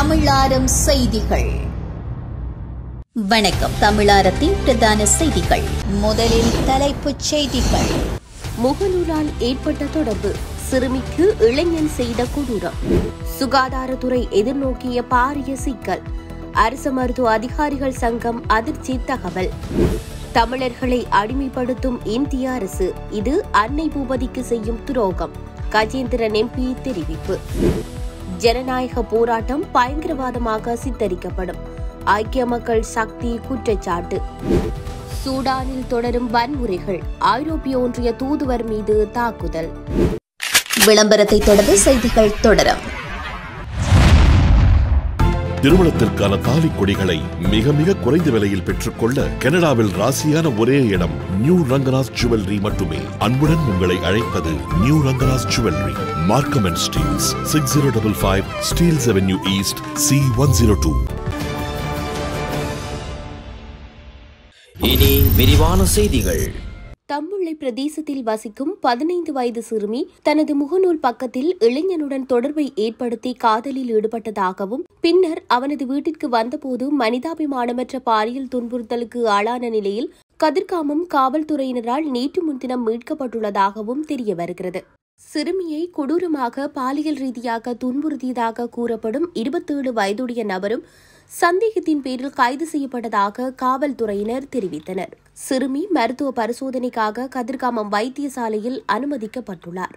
தமிழாரம் செய்திகள் வணக்கம் தமிழாரத்தின் பிரதான செய்திகள் முதலில் தலைப்புச் செய்திகள் முகநூலால் ஏற்பட்ட தொடர்பு சிறுமிக்கு இளைஞன் செய்த கொடூரம் சுகாதாரத்துறை எதிர்நோக்கிய பாரிய சிக்கல் அரசு மருத்துவ அதிகாரிகள் சங்கம் அதிர்ச்சி தகவல் தமிழர்களை அடிமைப்படுத்தும் இந்திய அரசு இது அன்னை பூபதிக்கு செய்யும் துரோகம் கஜேந்திரன் எம்பி தெரிவிப்பு ஜனநாயக போராட்டம் பயங்கரவாதமாக சித்தரிக்கப்படும் ஐக்கிய மக்கள் சக்தி குற்றச்சாட்டு சூடானில் தொடரும் வன்முறைகள் ஐரோப்பிய ஒன்றிய தூதுவர் மீது தாக்குதல் விளம்பரத்தை தொடர்ந்து செய்திகள் தொடரும் திருமணத்திற்கான தாலி கொடிகளை மிக மிக குறைந்த விலையில் பெற்றுக்கொள்ள கனடாவில் ராசியான ஒரே இடம் நியூ ரங்கராஜ் ஜுவல்லரி மட்டுமே அன்புடன் உங்களை அழைப்பது new Rangaraj jewellery Markham and Steeles six zero double five Steeles Avenue East C one zero two இனி விரிவான செய்திகள் தம்புள்ளை பிரதேசத்தில் வசிக்கும் பதினைந்து வயது சிறுமி தனது முகநூல் பக்கத்தில் இளைஞனுடன் தொடர்பை ஏற்படுத்தி காதலில் ஈடுபட்டதாகவும் பின்னர் அவனது வீட்டிற்கு வந்தபோது மனிதாபிமானமற்ற பாலியல் துன்புறுத்தலுக்கு ஆளான நிலையில் கதிர்காமம் காவல்துறையினரால் நேற்று முன்தினம் மீட்கப்பட்டுள்ளதாகவும் தெரிய வருகிறது சிறுமியை கொடூரமாக பாலியல் ரீதியாக துன்புறுத்தியதாக கூறப்படும் இருபத்தேழு வயதுடைய நபரும் சந்தேகத்தின் பேரில் கைது செய்யப்பட்டதாக காவல்துறையினர் தெரிவித்தனர் சிறுமி மருத்துவ பரிசோதனைக்காக கதிர்காமம் வைத்தியசாலையில் அனுமதிக்கப்பட்டுள்ளார்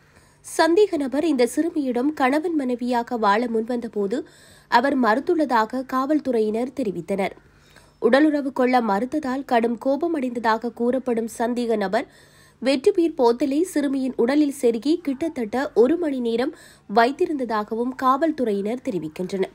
சந்தேக நபர் இந்த சிறுமியிடம் கணவன் மனைவியாக வாழ முன்வந்தபோது அவர் மறுத்துள்ளதாக காவல்துறையினர் தெரிவித்தனர் உடலுறவு கொள்ள மறுத்ததால் கடும் கோபமடைந்ததாக கூறப்படும் சந்தேக நபர் வெற்றிபீர் போத்தலை சிறுமியின் உடலில் செருகி கிட்டத்தட்ட ஒரு மணி நேரம் வைத்திருந்ததாகவும் காவல்துறையினர் தெரிவிக்கின்றனர்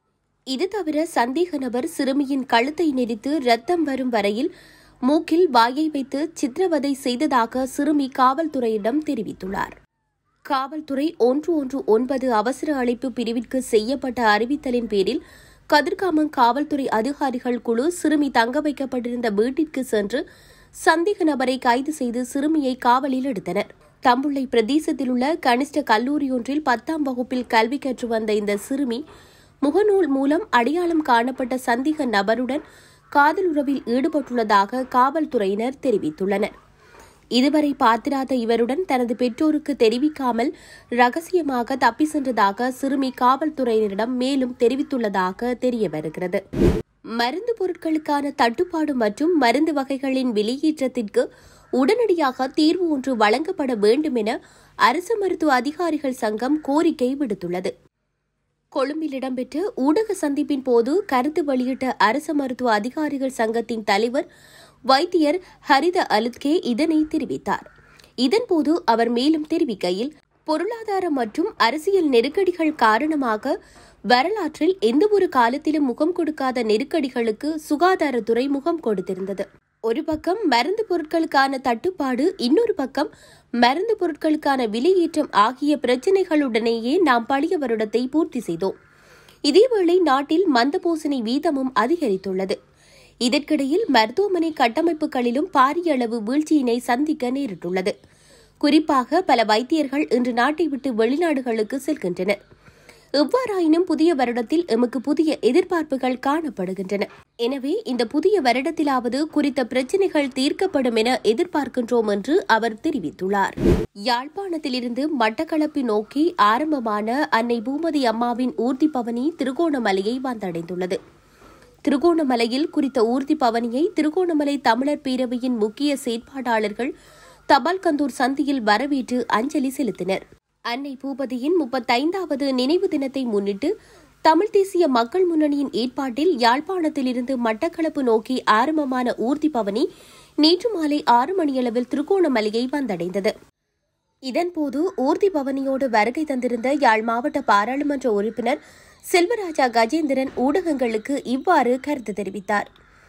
இது தவிர சந்தேக நபர் சிறுமியின் கழுத்தை நெரித்து ரத்தம் வரும் வரையில் மூக்கில் வாயை வைத்து சித்திரவதை செய்ததாக சிறுமி காவல்துறையிடம் தெரிவித்துள்ளார் காவல்துறை ஒன்று ஒன்று ஒன்பது அவசர அழைப்பு பிரிவிற்கு செய்யப்பட்ட அறிவித்தலின் பேரில் கதிர்காமம் காவல்துறை அதிகாரிகள் குழு சிறுமி தங்க வைக்கப்பட்டிருந்த வீட்டிற்கு சென்று சந்தேக நபரை கைது செய்து சிறுமியை காவலில் எடுத்தனர் தம்புள்ளை பிரதேசத்தில் உள்ள கனிஷ்ட கல்லூரியொன்றில் பத்தாம் வகுப்பில் கல்வி கற்று வந்த இந்த சிறுமி முகநூல் மூலம் அடையாளம் காணப்பட்ட சந்தேக நபருடன் காதல் உறவில் ஈடுபட்டுள்ளதாக காவல்துறையினர் தெரிவித்துள்ளனர் இதுவரை பார்த்திராத இவருடன் தனது பெற்றோருக்கு தெரிவிக்காமல் ரகசியமாக தப்பி சென்றதாக சிறுமி காவல்துறையினரிடம் மேலும் தெரிவித்துள்ளதாக தெரிய வருகிறது மருந்து பொருட்களுக்கான தட்டுப்பாடு மற்றும் மருந்து வகைகளின் வெளியேற்றத்திற்கு உடனடியாக தீர்வு ஒன்று வழங்கப்பட வேண்டும் என அரசு மருத்துவ அதிகாரிகள் சங்கம் கோரிக்கை விடுத்துள்ளது கொழும்பில் இடம்பெற்ற ஊடக சந்திப்பின் போது கருத்து வெளியிட்ட அரசு மருத்துவ அதிகாரிகள் சங்கத்தின் தலைவர் வைத்தியர் ஹரித அலுத்கே இதனை தெரிவித்தார் இதன்போது அவர் மேலும் தெரிவிக்கையில் பொருளாதார மற்றும் அரசியல் நெருக்கடிகள் காரணமாக வரலாற்றில் எந்தவொரு காலத்திலும் முகம் கொடுக்காத நெருக்கடிகளுக்கு சுகாதாரத்துறை முகம் கொடுத்திருந்தது ஒரு பக்கம் மருந்து பொருட்களுக்கான தட்டுப்பாடு இன்னொரு பக்கம் மருந்து பொருட்களுக்கான விலையேற்றம் ஆகிய பிரச்சினைகளுடனேயே நாம் பழைய வருடத்தை பூர்த்தி செய்தோம் இதேவேளை நாட்டில் மந்தபோசனை வீதமும் அதிகரித்துள்ளது இதற்கிடையில் மருத்துவமனை கட்டமைப்புகளிலும் பாரிய அளவு வீழ்ச்சியினை சந்திக்க நேரிட்டுள்ளது குறிப்பாக பல வைத்தியர்கள் இன்று நாட்டை விட்டு வெளிநாடுகளுக்கு செல்கின்றனர் எவ்வாறாயினும் புதிய வருடத்தில் எமக்கு புதிய எதிர்பார்ப்புகள் காணப்படுகின்றன எனவே இந்த புதிய வருடத்திலாவது குறித்த பிரச்சினைகள் தீர்க்கப்படும் என எதிர்பார்க்கின்றோம் என்று அவர் தெரிவித்துள்ளார் யாழ்ப்பாணத்திலிருந்து மட்டக்களப்பு நோக்கி ஆரம்பமான அன்னை பூமதி அம்மாவின் ஊர்தி பவனி திருகோணமலையை வந்தடைந்துள்ளது திருகோணமலையில் குறித்த ஊர்தி பவனியை திருகோணமலை தமிழர் பேரவையின் முக்கிய செயற்பாட்டாளர்கள் தபால்கந்தூர் சந்தியில் வரவேற்று அஞ்சலி செலுத்தினர் அன்னை பூபதியின் முப்பத்தைந்தாவது நினைவு தினத்தை முன்னிட்டு தமிழ் தேசிய மக்கள் முன்னணியின் ஏற்பாட்டில் யாழ்ப்பாணத்திலிருந்து மட்டக்களப்பு நோக்கி ஆரம்பமான ஊர்தி பவனி நேற்று மாலை ஆறு மணியளவில் திருகோணமலையை வந்தடைந்தது இதன்போது ஊர்தி பவனியோடு வருகை தந்திருந்த யாழ் மாவட்ட பாராளுமன்ற உறுப்பினர் செல்வராஜா கஜேந்திரன் ஊடகங்களுக்கு இவ்வாறு கருத்து தெரிவித்தார்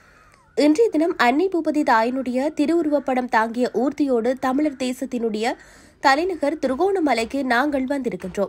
இன்றைய தினம் அன்னை பூபதி தாயினுடைய திருவுருவப்படம் தாங்கிய ஊர்தியோடு தமிழர் தேசத்தினுடைய தலைநகர் திருகோணமலைக்கு நாங்கள் வந்திருக்கின்றோம்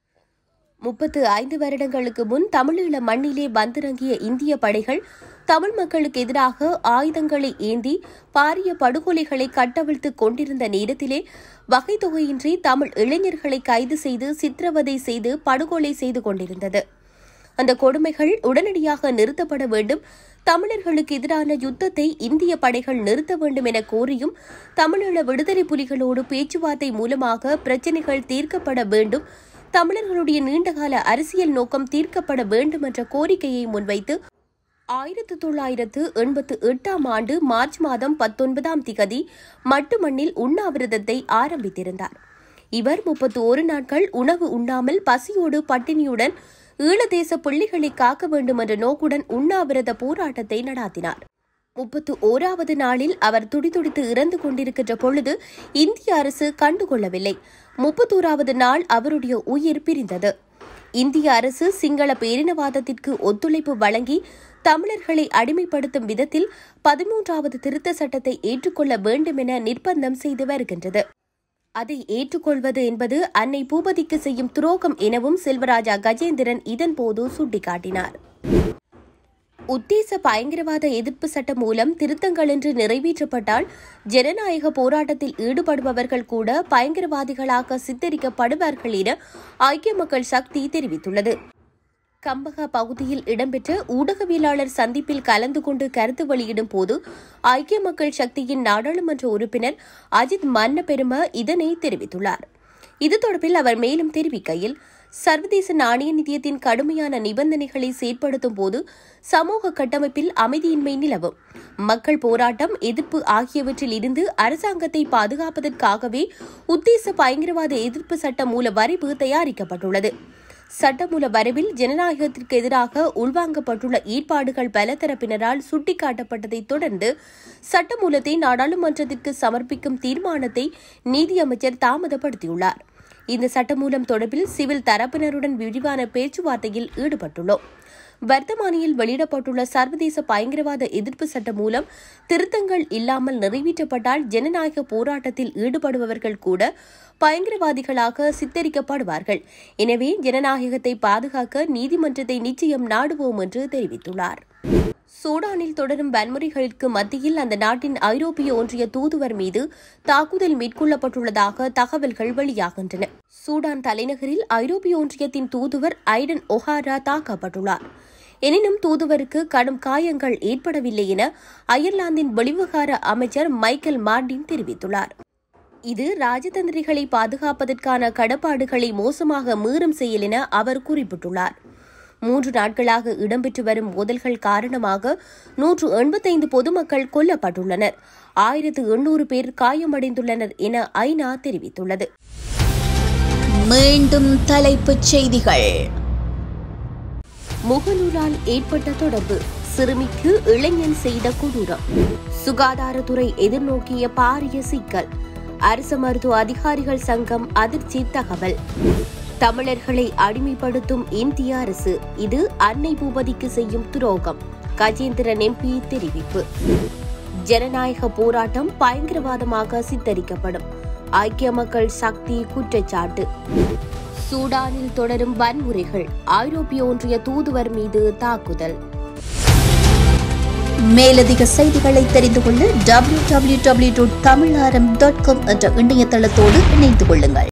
முப்பத்து ஐந்து வருடங்களுக்கு முன் தமிழீழ மண்ணிலே வந்திறங்கிய இந்திய படைகள் தமிழ் மக்களுக்கு எதிராக ஆயுதங்களை ஏந்தி பாரிய படுகொலைகளை கட்டவிழ்த்து கொண்டிருந்த நேரத்திலே வகை தொகையின்றி தமிழ் இளைஞர்களை கைது செய்து சித்திரவதை செய்து படுகொலை செய்து கொண்டிருந்தது அந்த கொடுமைகள் உடனடியாக நிறுத்தப்பட வேண்டும் தமிழர்களுக்கு எதிரான யுத்தத்தை இந்திய படைகள் நிறுத்த வேண்டும் என கோரியும் தமிழீழ விடுதலை புலிகளோடு பேச்சுவார்த்தை மூலமாக பிரச்சினைகள் தீர்க்கப்பட வேண்டும் தமிழர்களுடைய நீண்டகால அரசியல் நோக்கம் தீர்க்கப்பட வேண்டும் என்ற கோரிக்கையை முன்வைத்து ஆயிரத்து தொள்ளாயிரத்து எண்பத்து எட்டாம் ஆண்டு மார்ச் மாதம் பத்தொன்பதாம் திகதி மட்டுமண்ணில் உண்ணாவிரதத்தை ஆரம்பித்திருந்தார் இவர் முப்பத்து ஒரு நாட்கள் உணவு உண்ணாமல் பசியோடு பட்டினியுடன் ஈழதேச பிள்ளைகளை காக்க வேண்டும் என்ற நோக்குடன் உண்ணாவிரத போராட்டத்தை நடாத்தினார் முப்பத்து ஓராவது நாளில் அவர் துடிதுடித்து இறந்து கொண்டிருக்கின்ற பொழுது இந்திய அரசு கண்டுகொள்ளவில்லை முப்பத்தோராவது நாள் அவருடைய உயிர் பிரிந்தது இந்திய அரசு சிங்கள பேரினவாதத்திற்கு ஒத்துழைப்பு வழங்கி தமிழர்களை அடிமைப்படுத்தும் விதத்தில் பதிமூன்றாவது திருத்த சட்டத்தை ஏற்றுக்கொள்ள வேண்டும் என நிர்பந்தம் செய்து வருகின்றது அதை ஏற்றுக்கொள்வது என்பது அன்னை பூபதிக்கு செய்யும் துரோகம் எனவும் செல்வராஜா கஜேந்திரன் இதன்போது சுட்டிக்காட்டினார் உத்தேச பயங்கரவாத எதிர்ப்பு சட்டம் மூலம் திருத்தங்கள் என்று நிறைவேற்றப்பட்டால் ஜனநாயக போராட்டத்தில் ஈடுபடுபவர்கள் கூட பயங்கரவாதிகளாக சித்தரிக்கப்படுவார்கள் என ஐக்கிய மக்கள் சக்தி தெரிவித்துள்ளது கம்பகா பகுதியில் இடம்பெற்ற ஊடகவியலாளர் சந்திப்பில் கலந்து கொண்டு கருத்து வெளியிடும் போது ஐக்கிய மக்கள் சக்தியின் நாடாளுமன்ற உறுப்பினர் அஜித் மன்ன பெரும இதனை தெரிவித்துள்ளார் இது தொடர்பில் அவர் மேலும் தெரிவிக்கையில் சர்வதேச நாணய நிதியத்தின் கடுமையான நிபந்தனைகளை செயற்படுத்தும் போது சமூக கட்டமைப்பில் அமைதியின்மை நிலவும் மக்கள் போராட்டம் எதிர்ப்பு ஆகியவற்றில் இருந்து அரசாங்கத்தை பாதுகாப்பதற்காகவே உத்தேச பயங்கரவாத எதிர்ப்பு சட்ட மூல வரைவு தயாரிக்கப்பட்டுள்ளது சட்டமூல வரைவில் ஜனநாயகத்திற்கு எதிராக உள்வாங்கப்பட்டுள்ள ஈடுபாடுகள் பல தரப்பினரால் சுட்டிக்காட்டப்பட்டதைத் தொடர்ந்து சட்டமூலத்தை நாடாளுமன்றத்திற்கு சமர்ப்பிக்கும் தீர்மானத்தை நீதியமைச்சர் தாமதப்படுத்தியுள்ளார் இந்த சட்டமூலம் தொடர்பில் சிவில் தரப்பினருடன் விரிவான பேச்சுவார்த்தையில் ஈடுபட்டுள்ளோம் வர்த்தமானியில் வெளியிடப்பட்டுள்ள சர்வதேச பயங்கரவாத எதிர்ப்பு சட்டம் மூலம் திருத்தங்கள் இல்லாமல் நிறைவேற்றப்பட்டால் ஜனநாயக போராட்டத்தில் ஈடுபடுபவர்கள் கூட பயங்கரவாதிகளாக சித்தரிக்கப்படுவார்கள் எனவே ஜனநாயகத்தை பாதுகாக்க நீதிமன்றத்தை நிச்சயம் நாடுவோம் என்று தெரிவித்துள்ளார் சூடானில் தொடரும் வன்முறைகளுக்கு மத்தியில் அந்த நாட்டின் ஐரோப்பிய ஒன்றிய தூதுவர் மீது தாக்குதல் மேற்கொள்ளப்பட்டுள்ளதாக தகவல்கள் வெளியாகின்றன சூடான் தலைநகரில் ஐரோப்பிய ஒன்றியத்தின் தூதுவர் ஐடன் ஒஹாரா தாக்கப்பட்டுள்ளார் எனினும் தூதுவருக்கு கடும் காயங்கள் ஏற்படவில்லை என அயர்லாந்தின் வெளிவிவகார அமைச்சர் மைக்கேல் மார்டின் தெரிவித்துள்ளார் இது ராஜதந்திரிகளை பாதுகாப்பதற்கான கடப்பாடுகளை மோசமாக மீறும் செயல் என அவர் குறிப்பிட்டுள்ளார் மூன்று நாட்களாக இடம்பெற்று வரும் மோதல்கள் காரணமாக நூற்று எண்பத்தைந்து பொதுமக்கள் கொல்லப்பட்டுள்ளனர் ஆயிரத்து எண்ணூறு பேர் காயமடைந்துள்ளனர் என ஐநா தெரிவித்துள்ளது மீண்டும் தலைப்புச் செய்திகள் முகநூலால் ஏற்பட்ட தொடர்பு சிறுமிக்கு இளைஞன் செய்த கொடூரம் சுகாதாரத்துறை எதிர்நோக்கிய பாரிய சிக்கல் அரசு மருத்துவ அதிகாரிகள் சங்கம் அதிர்ச்சி தகவல் தமிழர்களை அடிமைப்படுத்தும் இந்திய அரசு இது அன்னை பூபதிக்கு செய்யும் துரோகம் கஜேந்திரன் எம்பி தெரிவிப்பு ஜனநாயக போராட்டம் பயங்கரவாதமாக சித்தரிக்கப்படும் ஐக்கிய மக்கள் சக்தி குற்றச்சாட்டு சூடானில் தொடரும் வன்முறைகள் ஐரோப்பிய ஒன்றிய தூதுவர் மீது தாக்குதல் மேலதிக செய்திகளை தெரிந்து கொள்ள W W W dot Tamilaram dot com என்ற இணையதளத்தோடு இணைந்து கொள்ளுங்கள்